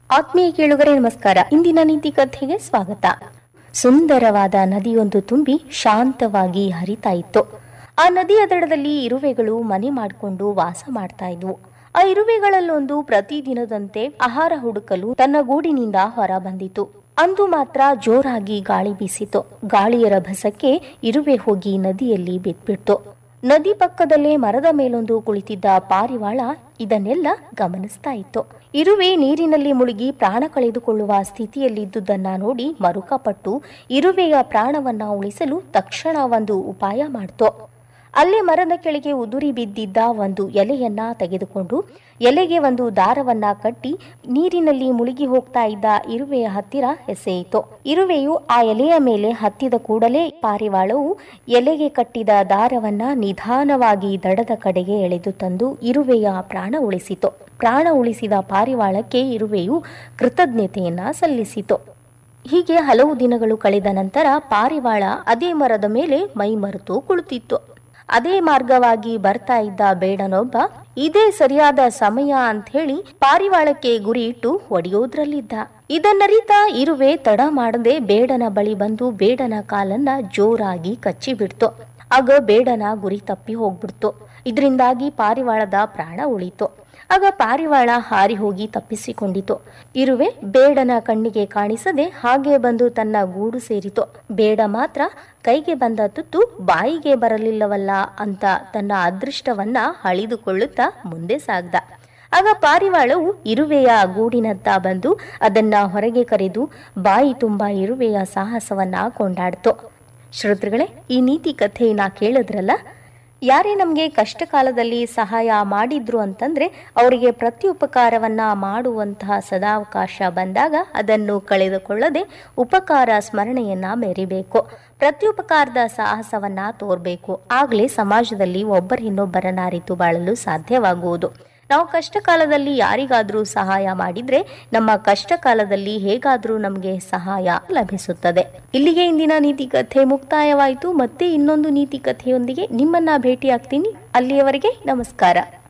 ಆತ್ಮೀಯ ಕೇಳುಗರೆ ನಮಸ್ಕಾರ ಇಂದಿನ ನೀತಿ ಕಥೆಗೆ ಸ್ವಾಗತ ಸುಂದರವಾದ ನದಿಯೊಂದು ತುಂಬಿ ಶಾಂತವಾಗಿ ಹರಿತಾ ಇತ್ತು ಆ ನದಿಯ ದಡದಲ್ಲಿ ಇರುವೆಗಳು ಮನೆ ಮಾಡಿಕೊಂಡು ವಾಸ ಮಾಡ್ತಾ ಇದ್ವು ಆ ಇರುವೆಗಳಲ್ಲೊಂದು ಪ್ರತಿದಿನದಂತೆ ಆಹಾರ ಹುಡುಕಲು ತನ್ನ ಗೂಡಿನಿಂದ ಹೊರ ಬಂದಿತು ಅಂದು ಮಾತ್ರ ಜೋರಾಗಿ ಗಾಳಿ ಬೀಸಿತು ಗಾಳಿಯ ರಭಸಕ್ಕೆ ಇರುವೆ ಹೋಗಿ ನದಿಯಲ್ಲಿ ಬಿದ್ಬಿಡ್ತು ನದಿ ಪಕ್ಕದಲ್ಲೇ ಮರದ ಮೇಲೊಂದು ಕುಳಿತಿದ್ದ ಪಾರಿವಾಳ ಇದನ್ನೆಲ್ಲ ಗಮನಿಸ್ತಾ ಇತ್ತು ಇರುವೆ ನೀರಿನಲ್ಲಿ ಮುಳುಗಿ ಪ್ರಾಣ ಕಳೆದುಕೊಳ್ಳುವ ಸ್ಥಿತಿಯಲ್ಲಿದ್ದುದನ್ನ ನೋಡಿ ಮರುಕಪಟ್ಟು ಇರುವೆಯ ಪ್ರಾಣವನ್ನ ಉಳಿಸಲು ತಕ್ಷಣ ಒಂದು ಉಪಾಯ ಮಾಡ್ತು ಅಲ್ಲೇ ಮರದ ಕೆಳಗೆ ಉದುರಿ ಬಿದ್ದಿದ್ದ ಒಂದು ಎಲೆಯನ್ನ ತೆಗೆದುಕೊಂಡು ಎಲೆಗೆ ಒಂದು ದಾರವನ್ನ ಕಟ್ಟಿ ನೀರಿನಲ್ಲಿ ಮುಳುಗಿ ಹೋಗ್ತಾ ಇದ್ದ ಇರುವೆಯ ಹತ್ತಿರ ಎಸೆಯಿತು ಇರುವೆಯು ಆ ಎಲೆಯ ಮೇಲೆ ಹತ್ತಿದ ಕೂಡಲೇ ಪಾರಿವಾಳವು ಎಲೆಗೆ ಕಟ್ಟಿದ ದಾರವನ್ನ ನಿಧಾನವಾಗಿ ದಡದ ಕಡೆಗೆ ಎಳೆದು ತಂದು ಇರುವೆಯ ಪ್ರಾಣ ಉಳಿಸಿತು ಪ್ರಾಣ ಉಳಿಸಿದ ಪಾರಿವಾಳಕ್ಕೆ ಇರುವೆಯು ಕೃತಜ್ಞತೆಯನ್ನ ಸಲ್ಲಿಸಿತು ಹೀಗೆ ಹಲವು ದಿನಗಳು ಕಳೆದ ನಂತರ ಪಾರಿವಾಳ ಅದೇ ಮರದ ಮೇಲೆ ಮೈ ಮರೆತು ಕುಳಿತಿತ್ತು ಅದೇ ಮಾರ್ಗವಾಗಿ ಬರ್ತಾ ಇದ್ದ ಬೇಡನೊಬ್ಬ ಇದೇ ಸರಿಯಾದ ಸಮಯ ಅಂತ ಹೇಳಿ ಪಾರಿವಾಳಕ್ಕೆ ಗುರಿ ಇಟ್ಟು ಒಡೆಯೋದ್ರಲ್ಲಿದ್ದ ಇದನ್ನರಿತ ಇರುವೆ ತಡ ಮಾಡದೆ ಬೇಡನ ಬಳಿ ಬಂದು ಬೇಡನ ಕಾಲನ್ನ ಜೋರಾಗಿ ಕಚ್ಚಿ ಬಿಡ್ತು ಆಗ ಬೇಡನ ಗುರಿ ತಪ್ಪಿ ಹೋಗ್ಬಿಡ್ತು ಇದರಿಂದಾಗಿ ಪಾರಿವಾಳದ ಪ್ರಾಣ ಉಳಿತು ಆಗ ಪಾರಿವಾಳ ಹಾರಿ ಹೋಗಿ ತಪ್ಪಿಸಿಕೊಂಡಿತು ಇರುವೆ ಬೇಡನ ಕಣ್ಣಿಗೆ ಕಾಣಿಸದೆ ಹಾಗೆ ಬಂದು ತನ್ನ ಗೂಡು ಸೇರಿತು ಬೇಡ ಮಾತ್ರ ಕೈಗೆ ಬಂದ ತುತ್ತು ಬಾಯಿಗೆ ಬರಲಿಲ್ಲವಲ್ಲ ಅಂತ ತನ್ನ ಅದೃಷ್ಟವನ್ನ ಹಳಿದುಕೊಳ್ಳುತ್ತಾ ಮುಂದೆ ಸಾಗ್ದ ಆಗ ಪಾರಿವಾಳವು ಇರುವೆಯ ಗೂಡಿನತ್ತ ಬಂದು ಅದನ್ನ ಹೊರಗೆ ಕರೆದು ಬಾಯಿ ತುಂಬ ಇರುವೆಯ ಸಾಹಸವನ್ನ ಕೊಂಡಾಡ್ತು ಶ್ರೋತೃಗಳೇ ಈ ನೀತಿ ಕಥೆಯನ್ನ ಕೇಳಿದ್ರಲ್ಲ ಯಾರೇ ನಮಗೆ ಕಷ್ಟ ಕಾಲದಲ್ಲಿ ಸಹಾಯ ಮಾಡಿದ್ರು ಅಂತಂದ್ರೆ ಅವರಿಗೆ ಪ್ರತ್ಯುಪಕಾರವನ್ನ ಮಾಡುವಂತಹ ಸದಾವಕಾಶ ಬಂದಾಗ ಅದನ್ನು ಕಳೆದುಕೊಳ್ಳದೆ ಉಪಕಾರ ಸ್ಮರಣೆಯನ್ನ ಮೆರಿಬೇಕು ಪ್ರತ್ಯುಪಕಾರದ ಸಾಹಸವನ್ನ ತೋರ್ಬೇಕು ಆಗ್ಲೇ ಸಮಾಜದಲ್ಲಿ ಒಬ್ಬರಿನ್ನೊಬ್ಬರನ್ನ ಅರಿತು ಬಾಳಲು ಸಾಧ್ಯವಾಗುವುದು ನಾವು ಕಷ್ಟ ಕಾಲದಲ್ಲಿ ಯಾರಿಗಾದ್ರೂ ಸಹಾಯ ಮಾಡಿದ್ರೆ ನಮ್ಮ ಕಷ್ಟ ಕಾಲದಲ್ಲಿ ಹೇಗಾದ್ರೂ ನಮಗೆ ಸಹಾಯ ಲಭಿಸುತ್ತದೆ ಇಲ್ಲಿಗೆ ಇಂದಿನ ನೀತಿ ಕಥೆ ಮುಕ್ತಾಯವಾಯಿತು ಮತ್ತೆ ಇನ್ನೊಂದು ನೀತಿ ಕಥೆಯೊಂದಿಗೆ ನಿಮ್ಮನ್ನ ಭೇಟಿ ಆಗ್ತೀನಿ ಅಲ್ಲಿಯವರೆಗೆ ನಮಸ್ಕಾರ